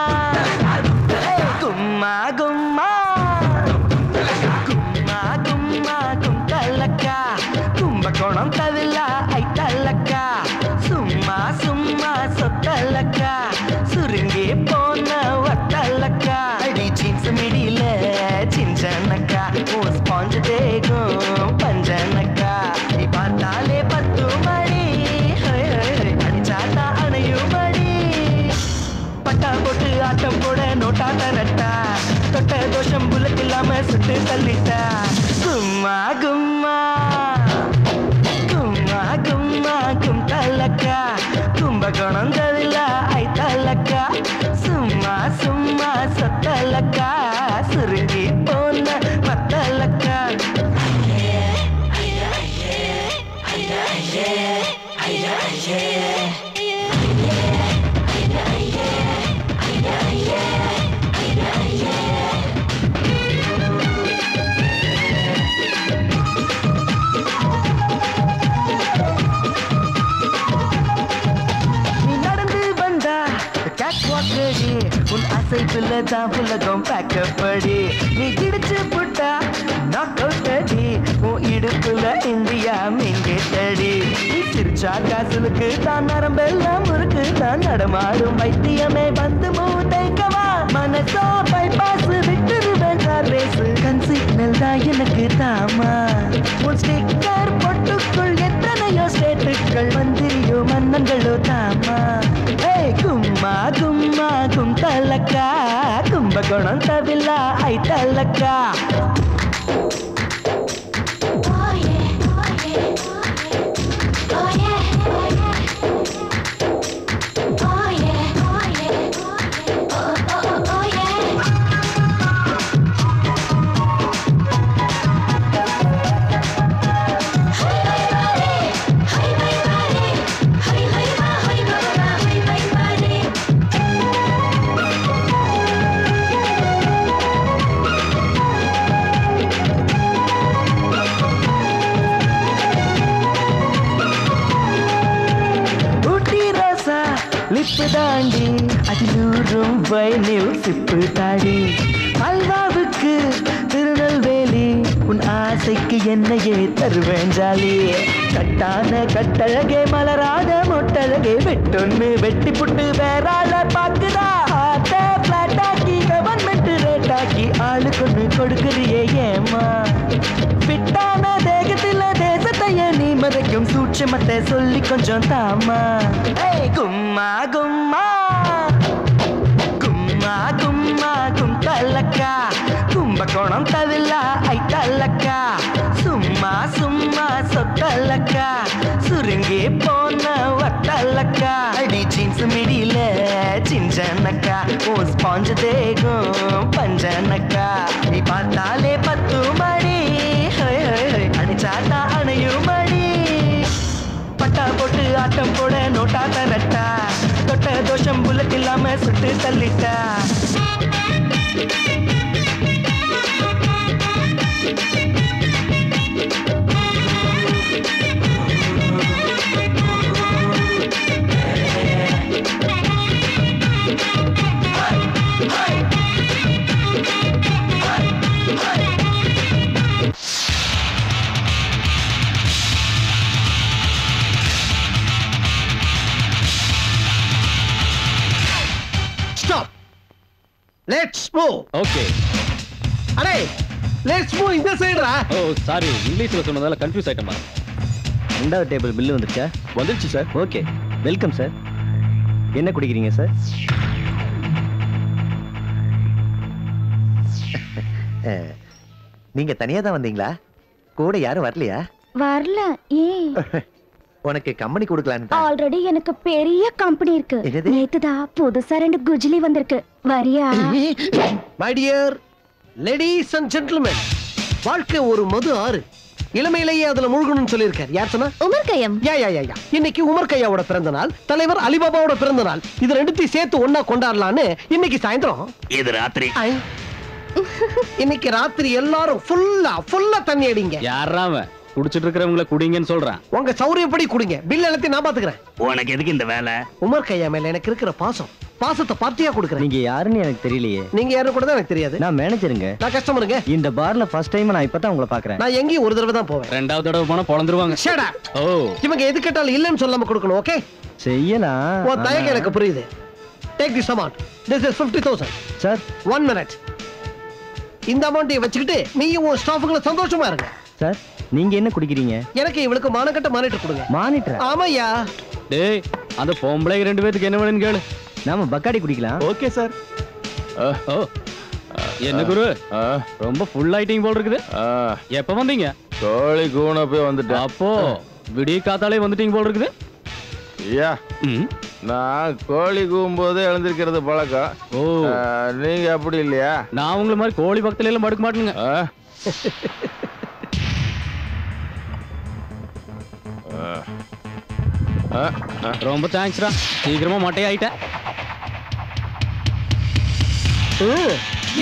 ஏய், கும்மா கும்மா கும்மா கும்மா குந்தலக்கா கும்பகோணம் தவிலா ஐத்தலக்கா சும்மா சும்மா சொத்தலக்கா சுருங்கி போன வத்தலக்கா அடி ஜீன்ஸ் மிடியில சிஞ்சனக்கா உன் ஸ்பாஞ்சு தேகும் பஞ்சனக்கா நீ பார்த்தாலே பத்து மணி ஹை, ஹை, ஹை, அடிச்சாட்டா அணையும் மணி பட்டா போட்டு ஆட்டம் போட நோட்டா தரட்டா தொட்ட தோஷம் புல்லட் இல்லாம சுட்டு தள்ளிட்டா கும்மா கும்மா கும்மா கும்மா கும் தலக்கா கும்பகோணம் தவிலா ஐ தலக்கா சும்மா சும்மா சொத்தலக்கா சுருங்கி போன பத்தலக்கா நீ நடந்து வந்தா கேட் வாக் ரெடி உன் அசைப்புல தான் உலகம் பேக்கப் படி நீ கிடிச்சு புட்டா நாக் அவுட் அடி உன் இடுப்புல இந்தியா மிங்கேட்டடி நீ சிரிச்சா காசுலுக்கு தான் நரம்பெல்லாம் முறுக்கு தான் நடமாடும் வைத்தியமே வந்து மூட்டைக்கவா மனசோ பைபாஸ் விட்டுருவேன் கார் ரேஸ் கண் சிக்னல் தான் எனக்கு தாமா உன் ஸ்டிக்கர் பொட்டுக்குள் எத்தனையோ ஸ்டேட்டுகள் மந்திரியோ மன்னங்களோ தாமா ஏய் கும்மா கும்மா கும் தலக்கா கும்பகோணம் தவிலா ஐ தலக்கா ஊட்டி ரோசா லிப்பு தாண்டி அதிலூரும் வைனில் சிப்பு தாடி அல்வாவுக்கு திருநெல்வேலி உன் ஆசைக்கு என்னையே தருவேன் ஜாலி கட்டான கட்டழகே மலராத மொட்டழகே வெட்டொன்னு வெட்டி புட்டு வேறாள பாக்குதா ஆட்ட பிளாட்டாக்கி கவர்மெண்ட் ரேட்டாக்கி ஆளுக்கு கொடுக்குறியே ஏமா பிட்டான தேகத்தில தேசத்தைய நீ மறைக்கும் சூட்சமத்தை சொல்லி கொஞ்சம் தாமா ஏய் கும்மா கும்மா கும்மா கும்மா கும் தலக்கா கும்பகோணம் தவிலா ஐ தலக்கா சும்மா சும்மா சொத்தலக்கா சுருங்கி போன வத்தலக்கா அடி ஜீன்ஸ் மிடியில சிஞ்சனக்கா உன் ஸ்பாஞ்சு தேகும் பஞ்சனக்கா நீ பார்த்தாலே பத்து மணி ஹை, ஹை, ஹை, அடிச்சாட்டா அணையும் மணி பட்டா போட்டு ஆட்டம் போட நோட்டா தரட்டா தொட்ட தோஷம் புல்லட் இல்லாம சுட்டு தள்ளிட்டா ஸ்டாப் லெட்ஸ் மூவ் ஓகே அடே லெட்ஸ் மூவ் இந்த சைடுடா ஓ சாரி இங்கிலீஷ்ல சொன்னதால கன்ஃபியூஸ் ஆயிட்டமா ரெண்டாவது டேபிள் பில்லு வந்துருச்சா வந்துருச்சு சார் ஓகே வெல்கம் சார் என்ன குடிக்கிறீங்க சார் நீங்க தனியா தான் வந்தீங்களா கூட யாரும் வரலையா வரல ஏன் உனக்கு கம்பெனி கொடுக்கலான்னு தான். ஆல்ரெடி எனக்கு பெரிய கம்பெனி இருக்கு என்னது? நேத்துதான் புதுசா ரெண்டு குஜ்லி வந்திருக்கு வரியா my dear ladies and gentlemen வாழ்க்கை ஒரு மது ஆறு இளமையிலேயே அதுல முழுகணும்னு சொல்லியிருக்கார் யார் சொன்னா உமர் கையம் யா யா யா யா இன்னைக்கு உமர் கையாவோட பிறந்த நாள் தலைவர் அலிபாபாவோட பிறந்த நாள் இது ரெண்டுத்தையும் சேர்த்து ஒண்ணா கொண்டாடலான்னு இன்னைக்கு சாயந்தரம் இது ராத்திரி ஐ. இன்னைக்கு ராத்திரி எல்லாரும் ஃபுல்லா ஃபுல்லா தண்ணி அடிங்க யாராம குடிச்சிட்டு இருக்கிறவங்கள குடிங்கன்னு சொல்றான் உங்க சௌரியப்படி குடிங்க பில் எல்லாத்தையும் நான் பாத்துக்கிறேன் உனக்கு எதுக்கு இந்த வேலை உமர் கையா மேல எனக்கு இருக்கிற பாசம் பாசத்தை பார்ட்டியா கொடுக்குறேன் நீங்க யாருன்னு எனக்கு தெரியலையே நீங்க யாரும் கூட தான் எனக்கு தெரியாது நான் மேனேஜருங்க நான் கஸ்டமருங்க இந்த பார்ல ஃபர்ஸ்ட் டைம் நான் இப்பதான் உங்களை பாக்குறேன் நான் எங்கேயும் ஒரு தடவை தான் போவேன் ரெண்டாவது தடவை போனா பொழந்துருவாங்க Shut up. ஓ இவங்க எது கேட்டாலும் இல்லைன்னு சொல்லாம கொடுக்கணும் ஓகே செய்யலாம் உன் தயக்கம் எனக்கு புரியுது take this amount this is fifty thousand sir one minute இந்த அமௌண்ட்டை வச்சுக்கிட்டு நீயும் உன் ஸ்டாஃபுங்களை சந்தோஷமா இருங்க சார் நீங்க என்ன குடிக்கிறீங்க எனக்கு இவளுக்கு மானக்கட்ட மானிட்டர் கொடுங்க மானிட்டர் ஆமாய்யா டேய் அந்த பொம்பளைக்கு ரெண்டு பேத்துக்கு என்ன வேணும்னு கேளு நாம பக்காடி குடிக்கலாம் ஓகே சார் ஓ என்ன குரு ரொம்ப ஃபுல் ஆயிட்டிங் போல் இருக்குது எப்ப வந்தீங்க கோழி கூன போய் வந்துட்டேன் அப்போ விடிய காத்தாலே வந்துட்டீங்க போல் இருக்குது ஐயா ம். நான் கோழி கூவும்போது எழுந்திருக்கிறது பழக்கம் ஓ ஆ, நீங்க அப்படி இல்லையா நான் உங்களை மாதிரி கோழி பக்கத்துல எல்லாம் படுக்க மாட்டேங்க ஆ? ஆ, ஆ. ரொம்ப தேங்க்ஸ்டா சீக்கிரமா மட்டையாயிட்டேன் ம்.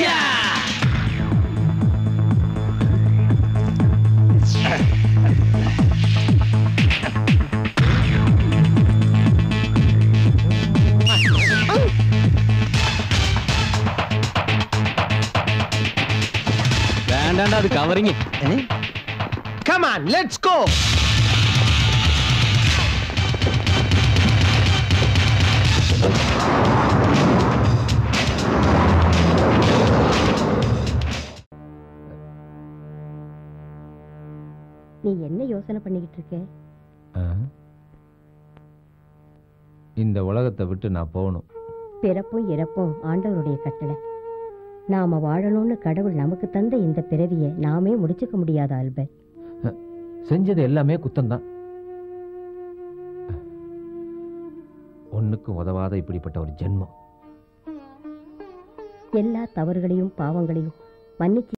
வேண்டாண்டா அது கவரிங்க Come on, let's go. நீ என்ன யோசனை பண்ணிக்கிட்டு இருக்க இந்த உலகத்தை விட்டு நான் போகணும் பிறப்பும் இறப்பும் ஆண்டவருடைய கட்டளை நாம வாழணும்னு கடவுள் நமக்கு தந்த இந்த பிறவியை நாமே முடிச்சுக்க முடியாத ஆல்பர்ட் செஞ்சது எல்லாமே குத்தம்தான் ஒண்ணுக்கும் உதவாத இப்படிப்பட்ட ஒரு ஜென்மம் எல்லா தவறுகளையும் பாவங்களையும் மன்னிச்சு